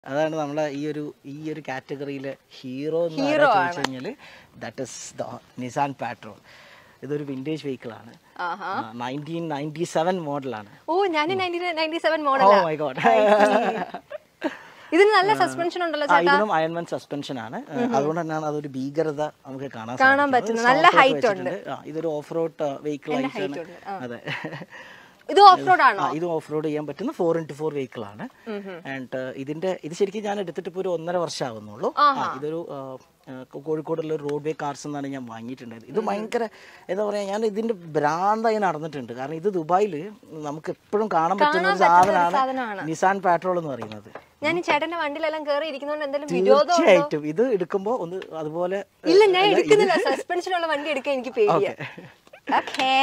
അതാണ് നമ്മളെ ഈ ഒരു ഈ ഒരു കാറ്റഗറിയിലെ ഹീറോ എന്ന് Hero ചോദിച്ചു കഴിഞ്ഞാല് that is the Nissan Patrol ഇതൊരു വിന്റേജ് വെഹിക്കിൾ ആണ് ആഹാ നയൻറ്റീൻ നയൻറ്റി സെവൻ മോഡലാണ് ഓ ഞാൻ നയൻറ്റി സെവൻ ഓ മോഡലാ മൈ ഗോഡ് ഇതിന് നല്ല സസ്പെൻഷൻ ഉണ്ടല്ലോ ചേട്ടാ ഇതിനും അയൺമെൻ സസ്പെൻഷൻ ആണ് അതുകൊണ്ട് തന്നെയാണ് അതൊരു ഭീകരത നമുക്ക് കാണാൻ കാണാൻ സാധിക്കുന്നത്. പറ്റുന്നത്. Soft നല്ല ഒക്കെ height വെച്ചിട്ടുണ്ട്. ആ, ഇതൊരു ഓഫ് റോഡ് വെഹിക്കിൾ height ആയിട്ടാണ് ഉണ്ട്, ആ. അതെ ഇത് ഓഫ് റോഡ് ആണോ ആ, ഇത് ഓഫ് റോഡ് ചെയ്യാൻ പറ്റുന്ന ഫോർ ഇന്റു ഫോർ വെഹിക്കിൾ ആണ് ആൻഡ് ഇതിന്റെ ഇത് ശരിക്കും ഞാൻ എടുത്തിട്ട് ഇപ്പോൾ ഒരു ഒന്നര വർഷം ആവുന്നുള്ളൂ ആ, ഇതൊരു ആ, ആ, കോഴിക്കോടുള്ള ഒരു റോഡ് വേ കാർസ് എന്നാണ് ഞാൻ വാങ്ങിയിട്ടുണ്ടായത് ഇത് ഭയങ്കര എന്താ പറയാ ഞാൻ ഇതിന്റെ ഭ്രാന്തായി നടന്നിട്ടുണ്ട് കാരണം ഇത് ദുബായിൽ നമുക്ക് എപ്പോഴും കാണാൻ പറ്റുന്ന ഒരു സാധനമാണ്. സാധനമാണ് നിസാൻ പാട്രോൾ എന്ന് പറയുന്നത് ഞാൻ ഈ ചേട്ടന്റെ വണ്ടിയിലെല്ലാം കയറി ഇരിക്കുന്നോണ്ട് എന്തെങ്കിലും വിരോധം തീർച്ചയായിട്ടും ഇത് എടുക്കുമ്പോ ഒന്ന് അതുപോലെ ഇല്ല ഞാൻ എടുക്കുന്നില്ല സസ്പെൻഷൻ ഉള്ള വണ്ടി എടുക്കാൻ എനിക്ക് പേടിയാ ഓക്കേ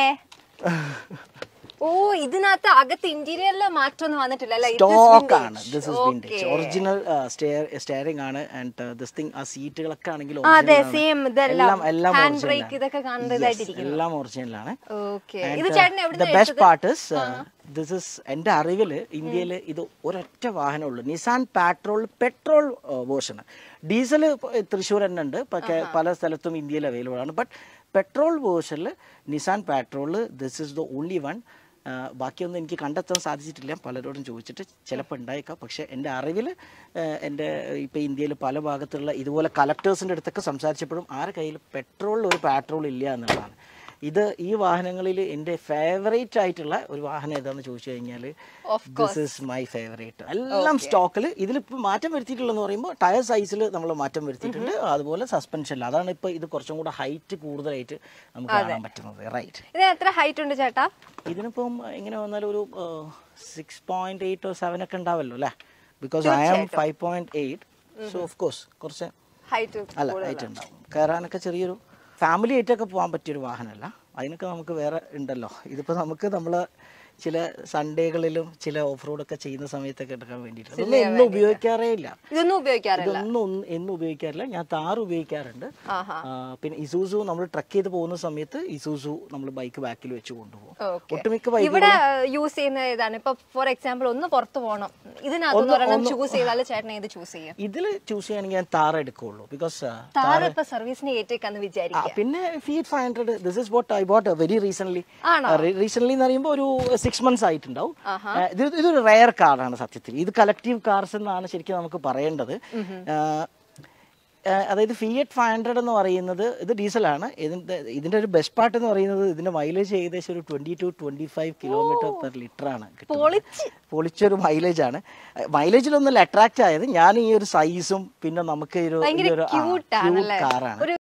ഓ ഇതിനകത്ത് അകത്ത് ഇന്റീരിയറിൽ മാറ്റമൊന്നും വന്നിട്ടില്ല അല്ലേ ഇത് സ്റ്റോക്ക് ആണ് this is Okay. Vintage original steering ആണ് ആൻഡ് ദിസ് തിങ് ആ സീറ്റുകളൊക്കെ ആണെങ്കിൽ അതെ സെയിം ഇതെല്ലാം എല്ലാം എല്ലാം ഹാൻഡ് ബ്രേക്ക് ഇതൊക്കെ കാണുന്നതായിട്ടിരിക്കുന്നു എല്ലാം ഒറിജിനലാണ് ഓക്കെ ഇത് ചേട്ടൻ എവിടെ the best part is this is എൻ്റെ അറിവിൽ ഇന്ത്യയിൽ ഇത് ഒരൊറ്റ വാഹനമുള്ളൂ Nissan Patrol petrol version diesel Thrissur തന്നെ ഉണ്ട് പക്ഷേ പല സ്ഥലത്തും ഇന്ത്യയിൽ അവൈലബിൾ ആണ് ബട്ട് പെട്രോൾ വേർഷനിൽ Nissan Patrol this is the only one ബാക്കിയൊന്നും എനിക്ക് കണ്ടെത്താൻ സാധിച്ചിട്ടില്ല പലരോടും ചോദിച്ചിട്ട് ചിലപ്പോൾ ഉണ്ടായേക്കാം പക്ഷേ എൻ്റെ അറിവിൽ എൻ്റെ ഇപ്പോൾ ഇന്ത്യയിൽ പല ഭാഗത്തുള്ള ഇതുപോലെ കലക്ടേഴ്സിൻ്റെ അടുത്തൊക്കെ സംസാരിച്ചപ്പോഴും ആരുടെ കയ്യിൽ പെട്രോളിൽ ഒരു പാട്രോൾ ഇല്ല എന്നുള്ളതാണ് ഇത് ഈ വാഹനങ്ങളിൽ എൻ്റെ ഫേവറേറ്റ് ആയിട്ടുള്ള ഒരു വാഹനം ഏതാണെന്ന് ചോദിച്ചു കഴിഞ്ഞാൽ ദിസ് ഇസ് മൈ ഫേവറേറ്റ് എല്ലാം സ്റ്റോക്കിൽ ഇതിലിപ്പോൾ മാറ്റം വരുത്തിയിട്ടുള്ളതെന്ന് പറയുമ്പോൾ ടയർ സൈസിൽ നമ്മൾ മാറ്റം വരുത്തിയിട്ടുണ്ട് അതുപോലെ സസ്പെൻഷനിൽ അതാണ് ഇപ്പോൾ ഇത് കുറച്ചും കൂടെ ഹൈറ്റ് കൂടുതലായിട്ട് നമുക്ക് കാണാൻ പറ്റുന്നത് റൈറ്റ് ഇതിന് എത്ര ഹൈറ്റ് ഉണ്ട് ചേട്ടാ ഇതിനിപ്പം എങ്ങനെ വന്നാലും ഒരു സിക്സ് പോയിന്റ് എയ്റ്റ് സെവൻ ഒക്കെ ഉണ്ടാവല്ലോ അല്ലേ because I am five point eight so of course കുറച്ച് ഹൈറ്റ് അല്ല ആയിട്ട് ഉണ്ടാവും കയറാനൊക്കെ ചെറിയൊരു ഫാമിലി ആയിട്ടൊക്കെ പോകാൻ പറ്റിയൊരു വാഹനമല്ല അതിനൊക്കെ നമുക്ക് വേറെ ഉണ്ടല്ലോ ഇതിപ്പോൾ നമുക്ക് നമ്മൾ ചില സൺഡേകളിലും ചില ഓഫ് റോഡൊക്കെ ചെയ്യുന്ന സമയത്തൊക്കെ എടുക്കാൻ വേണ്ടിയിട്ട് ഇതൊന്നും എന്നും ഉപയോഗിക്കാറേ ഇല്ല ഇതൊന്നും ഉപയോഗിക്കാറില്ല ഇതൊന്നും ഒന്ന് എന്നും ഉപയോഗിക്കാറില്ല ഞാൻ താർ ഉപയോഗിക്കാറുണ്ട് ആഹാ ആ, പിന്നെ ഇസൂസു നമ്മൾ ട്രക്ക് ചെയ്ത് പോകുന്ന സമയത്ത് ഇസൂസു നമ്മൾ ബൈക്ക് ബാക്കിൽ വെച്ച് കൊണ്ടുപോകും ഓക്കെ ഒട്ടുമിക്ക ബൈക്ക് ഇവിടെ യൂസ് ചെയ്യുന്ന ഏതാണ് ഇപ്പൊ ഫോർ എക്സാമ്പിൾ ഒന്ന് പുറത്തു പോകണം ഇതിനകത്ത് ഒരെണ്ണം ചൂസ് ചെയ്താൽ ചേട്ടൻ ഏത് ചൂസ് ചെയ്യും ഇതിൽ ചൂസ് ചെയ്യുകയാണെങ്കിൽ ഞാൻ താർ എടുക്കുള്ളൂ ബിക്കോസ് താറ് ഇപ്പൊ സർവീസിന് ഏറ്റേക്കാന്ന് വിചാരിക്കുക പിന്നെ feet five hundred this is what I bought very recent ആണോ? റീസെന്റ് എന്ന് പറയുമ്പോൾ ഒരു സിക്സ് മന്ത്സ് ആയിട്ടുണ്ടാവും ആ, ഇത് ഇതൊരു റയർ കാറാണ് സത്യത്തിൽ ഇത് കളക്റ്റീവ് കാർസ് എന്നാണ് ശരിക്കും നമുക്ക് പറയേണ്ടത് ആ, ആ, അതായത് ഫിയറ്റ് ഫൈവ് ഹൺഡ്രഡ് എന്ന് പറയുന്നത് ഇത് ഡീസലാണ് ഇതിന്റെ ഇതിന്റെ ഒരു ബെസ്റ്റ് പാർട്ട് എന്ന് പറയുന്നത് ഇതിന്റെ മൈലേജ് ഏകദേശം ഒരു twenty two twenty five kilometre per litre ആണ് കിട്ടുന്നത് പൊളിച്ച് പൊളിച്ചൊരു മൈലേജ് ആണ് മൈലേജിലൊന്നും അട്രാക്ട് ആയത് ഞാൻ ഈ ഒരു സൈസും പിന്നെ നമുക്ക് ഈ ഒരു ഭയങ്കര ഈ ഒരു ക്യൂട്ട് ആണല്ലേ കാറാണ് ഒരു